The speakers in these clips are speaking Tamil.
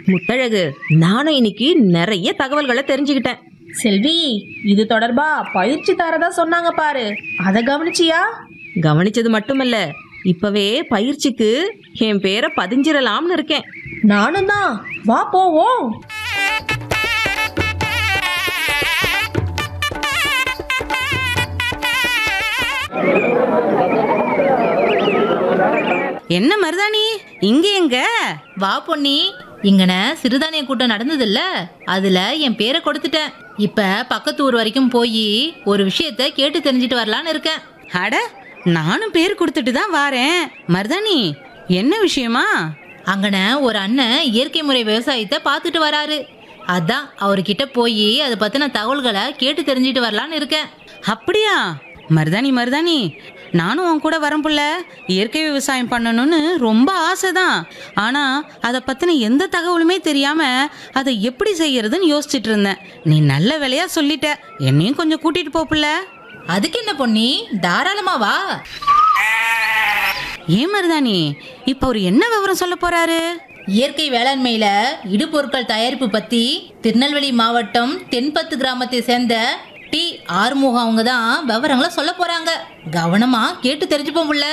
முத்தழகு நானும் இன்னைக்கு நிறைய தகவல்களை தெரிஞ்சுக்கிட்டேன் செல்வி இது தொடர்பா பயிற்சி தரதா சொன்னாங்க பாரு அத கவனிச்சியா கவனிச்சது மட்டுமல்ல இப்பவே பயிற்சிக்கு என் பேரை பதிஞ்சிடலாம்னு இருக்கேன் நானும் தான் வா போவோம் என்ன மருதாணி இங்க எங்க வா பொன்னி இங்கன சிறுதானிய கூட்டம் நடந்ததுல்ல அதுல என் பேரை கொடுத்துட்டேன் இப்ப பக்கத்து ஊர் வரைக்கும் போய் ஒரு விஷயத்த கேட்டு தெரிஞ்சுட்டு வரலான்னு இருக்கேன் அட நானும் பேர் கொடுத்துட்டு தான் வாரேன் மருதாணி என்ன விஷயமா அங்கன ஒரு அண்ணன் இயற்கை முறை விவசாயத்தை பார்த்துட்டு வராரு அதான் அவர்கிட்ட போய் அதை பத்தின தகவல்களை கேட்டு தெரிஞ்சுட்டு வரலான்னு இருக்கேன் அப்படியா மருதாணி மருதாணி நானும் உன் கூட வரேன் புள்ள இயற்கை விவசாயம் பண்ணணும்னு ரொம்ப ஆசைதான் ஆனா அதை பத்தின எந்த தகவலுமே தெரியாம அதை எப்படி செய்யறதுன்னு யோசிச்சுட்டு இருந்தேன் நீ நல்ல வேலையா சொல்லிட்ட என்னையும் கொஞ்சம் கூட்டிட்டு போ புள்ள அதுக்கு என்ன பொன்னி தாராளமா வா ஏன் மருதாணி இப்ப அவர் என்ன விவரம் சொல்ல போறாரு இயற்கை வேளாண்மையில இடுபொருட்கள் தயாரிப்பு பத்தி திருநெல்வேலி மாவட்டம் தென்பத்து கிராமத்தை சேர்ந்த டி ஆறுமுகம் அவங்க தான் விவரங்களை சொல்ல போறாங்க கவனமா கேட்டு தெரிஞ்சுப்போம் புள்ள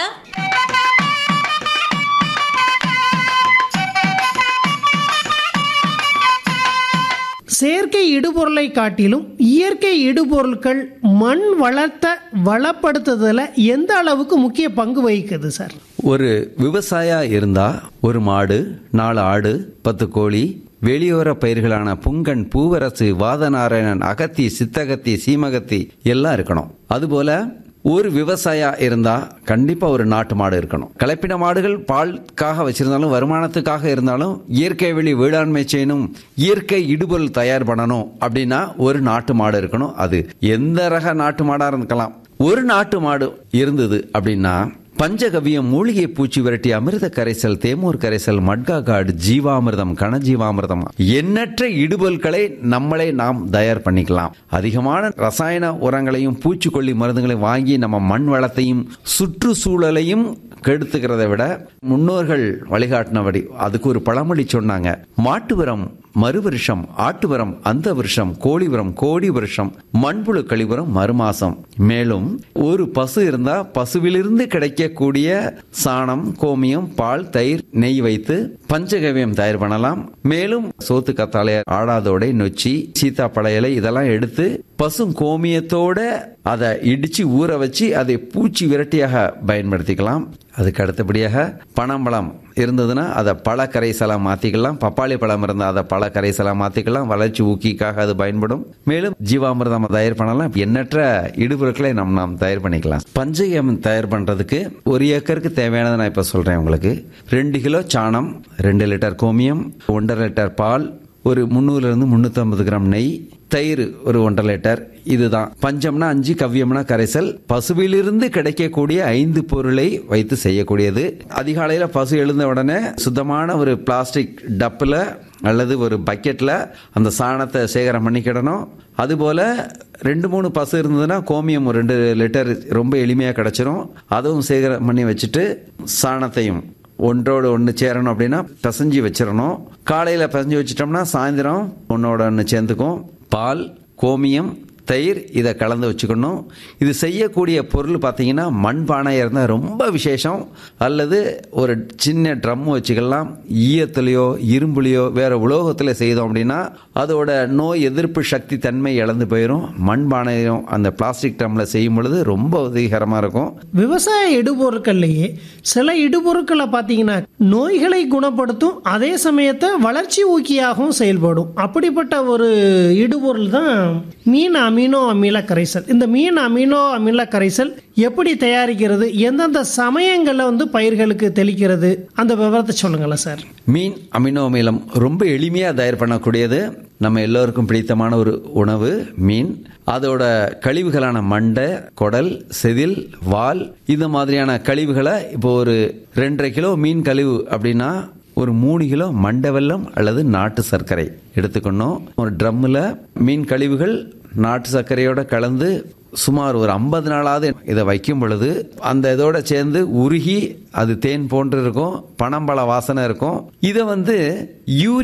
செயற்கை இடுபொருளை காட்டிலும் இயற்கை இடுபொருட்கள் மண் வளத்தை வளப்படுத்துதல எந்த அளவுக்கு முக்கிய பங்கு வகிக்குது சார் ஒரு விவசாயா இருந்தா ஒரு மாடு நாலு ஆடு பத்து கோழி வெளியோர பயிர்களான புங்கன் பூவரசு வாதநாராயணன் அகத்தி சித்தகத்தி சீமகத்தி எல்லாம் இருக்கணும் அதுபோல ஒரு விவசாயா இருந்தா கண்டிப்பா ஒரு நாட்டு மாடு இருக்கணும் கலப்பின மாடுகள் பாலுக்காக வச்சிருந்தாலும் வருமானத்துக்காக இருந்தாலும் இயற்கை வெளி வேளாண்மை செய்யணும் இயற்கை இடுபொருள் தயார் பண்ணணும் அப்படின்னா ஒரு நாட்டு மாடு இருக்கணும் அது எந்த ரக நாட்டு மாடா இருக்கலாம் ஒரு நாட்டு மாடு இருந்தது அப்படின்னா பஞ்சகவியம் மூலிகை பூச்சி விரட்டி அமிர்த கரைசல் தேமூர் கரைசல் மட்கா காடு ஜீவாமிர்தம் கனஜீவாமிர்தம் எண்ணற்ற இடுபொருட்களை நம்மளே நாம் தயார் பண்ணிக்கலாம் அதிகமான ரசாயன உரங்களையும் பூச்சிக்கொல்லி மருந்துகளையும் வாங்கி நம்ம மண் வளத்தையும் சுற்றுச்சூழலையும் கெடுத்துக்கிறத விட முன்னோர்கள் வழிகாட்டினபடி அதுக்கு ஒரு பழமொழி சொன்னாங்க மாட்டு உரம் மறு வருஷம் ஆட்டு உரம் அந்த வருஷம் கோழி உரம் கோடி வருஷம் மண்புழு கழிவுரம் மறுமாசம் மேலும் ஒரு பசு இருந்தா பசுவிலிருந்து கிடைக்கக்கூடிய சாணம் கோமியம் பால் தயிர் நெய் வைத்து பஞ்சகவியம் தயார் பண்ணலாம் மேலும் சோத்து கத்தாழைய ஆடாதோடை நொச்சி சீத்தாப்பழ இலை இதெல்லாம் எடுத்து பசும் கோமியத்தோட அதை இடிச்சு ஊற வச்சு அதை பூச்சி விரட்டியாக பயன்படுத்திக்கலாம் அதுக்கு அடுத்தபடியாக பனம்பழம் இருந்ததுன்னா அதை பழ கரைசலாக மாற்றிக்கலாம் பப்பாளி பழம் இருந்தால் அதை பழ கரைசலாக மாற்றிக்கலாம் வளர்ச்சி ஊக்கிக்காக அது பயன்படும் மேலும் ஜீவாமிர்தம் தயார் பண்ணலாம் எண்ணற்ற இடுபொருட்களை நாம் நாம் தயார் பண்ணிக்கலாம் பஞ்சகம் தயார் பண்ணுறதுக்கு ஒரு ஏக்கருக்கு தேவையானதை நான் இப்போ சொல்கிறேன் உங்களுக்கு ரெண்டு கிலோ சாணம் ரெண்டு லிட்டர் கோமியம் ஒன்றரை லிட்டர் பால் ஒரு முந்நூறுலேருந்து முந்நூற்றம்பது கிராம் நெய் தயிர் ஒரு ஒன்றரை லிட்டர் இதுதான் பஞ்சம்னா அஞ்சு கவ்யம்னா கரைசல் பசுவிலிருந்து கிடைக்கக்கூடிய ஐந்து பொருளை வைத்து செய்யக்கூடியது அதிகாலையில் பசு எழுந்த உடனே சுத்தமான ஒரு பிளாஸ்டிக் டப்பில் அல்லது ஒரு பக்கெட்டில் அந்த சாணத்தை சேகரம் பண்ணிக்கிடணும் அதுபோல் ரெண்டு மூணு பசு இருந்ததுன்னா கோமியம் ஒரு ரெண்டு லிட்டர் ரொம்ப எளிமையாக கிடச்சிரும் அதுவும் சேகரம் பண்ணி வச்சுட்டு சாணத்தையும் ஒன்றோடு ஒன்று சேரணும் அப்படின்னா பிசைஞ்சு வச்சிடணும் காலையில் பிசைஞ்சு வச்சிட்டோம்னா சாயந்தரம் ஒன்றோட ஒன்று சேர்ந்துக்கும் பால் கோமியம் தயிர் இதை கலந்து வச்சுக்கணும் இது செய்யக்கூடிய பொருள் பார்த்தீங்கன்னா மண்பானையாக இருந்தால் ரொம்ப விசேஷம் அல்லது ஒரு சின்ன ட்ரம் வச்சுக்கலாம் ஈயத்துலேயோ இரும்புலையோ வேறு உலோகத்தில் செய்தோம் அப்படின்னா அதோட நோய் எதிர்ப்பு சக்தி தன்மை இழந்து போயிடும் மண்பானையும் அந்த பிளாஸ்டிக் ட்ரம்மில் செய்யும் பொழுது ரொம்ப உதவிகரமாக இருக்கும் விவசாய இடுபொருட்கள்லையே சில இடுபொருட்களை பார்த்தீங்கன்னா நோய்களை குணப்படுத்தும் அதே சமயத்தை வளர்ச்சி ஊக்கியாகவும் செயல்படும் அப்படிப்பட்ட ஒரு இடுபொருள் தான் மீன் அமினோ அமில கரைசல் இந்த மீன் அமினோ அமில கரைசல் எப்படி தயாரிக்கிறது எந்தெந்த சமயங்களில் வந்து பயிர்களுக்கு தெளிக்கிறது அந்த விவரத்தை சொல்லுங்களேன் சார் மீன் அமினோ அமிலம் ரொம்ப எளிமையாக தயார் பண்ணக்கூடியது நம்ம எல்லோருக்கும் பிடித்தமான ஒரு உணவு மீன் அதோட கழிவுகளான மண்டை குடல் செதில் வால் இந்த மாதிரியான கழிவுகளை இப்போ ஒரு ரெண்டரை கிலோ மீன் கழிவு அப்படின்னா ஒரு மூணு கிலோ மண்டை வெல்லம் அல்லது நாட்டு சர்க்கரை எடுத்துக்கணும் ஒரு ட்ரம்மில் மீன் கழிவுகள் நாட்டு சர்க்கரையோட கலந்து சுமார் ஒரு ஐம்பது நாளாவது இதை வைக்கும் பொழுது அந்த இதோட சேர்ந்து உருகி அது தேன் போன்று இருக்கும் பனம்பழ வாசனை இருக்கும் இதை வந்து யூரி